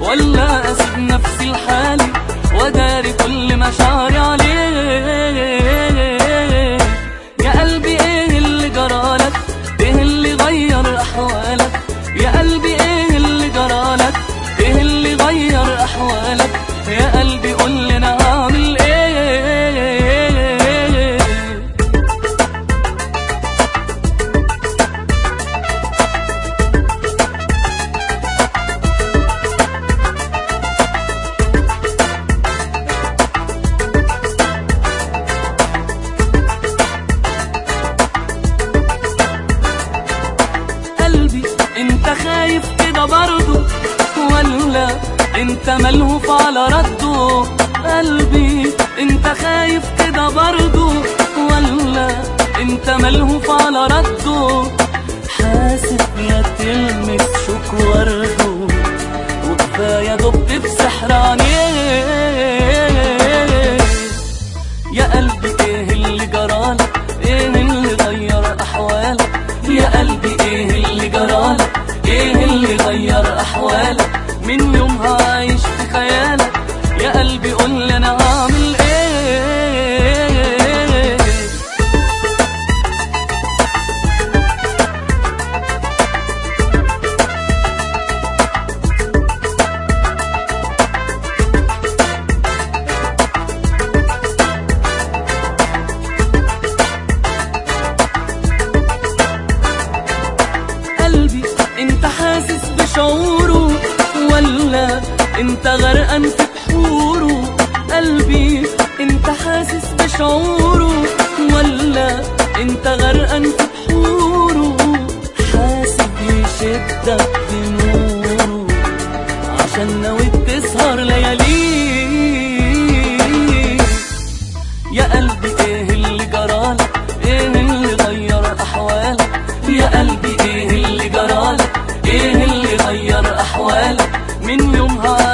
ولا اسيب نفسي لحالي وداري كل مشاعري عليه يا قلبي ايه اللي جرالك ايه اللي غير احوالك يا قلبي ايه اللي جرالك ايه اللي غير احوالك يا قلبي قول لي انا اعمل ايه قلبي انت خايف كده برضو ولا انت ملهوف على رده قلبي انت خايف كده برضو ولا انت ملهوف على رده حاسب يا تلمس شوك ورده وكفايه دبت في سحر عينيه يا قلبي ايه اللي جرالك ايه اللي غير احوالك يا قلبي ايه اللي جرالك ايه اللي غير احوالك من يومها عايش في خيالك يا قلبي قول لي انا هعمل ايه قلبي انت حاسس بشعوره ولا انت غرقان في بحوره قلبي انت حاسس بشعوره ولا انت غرقان في بحوره حاسب يشدك بنوره عشان ناوي تسهر لياليه يا قلبي ايه اللي جرالك ايه اللي غير احوالك يا قلبي ايه اللي جرالك ايه اللي غير احوالك من يومها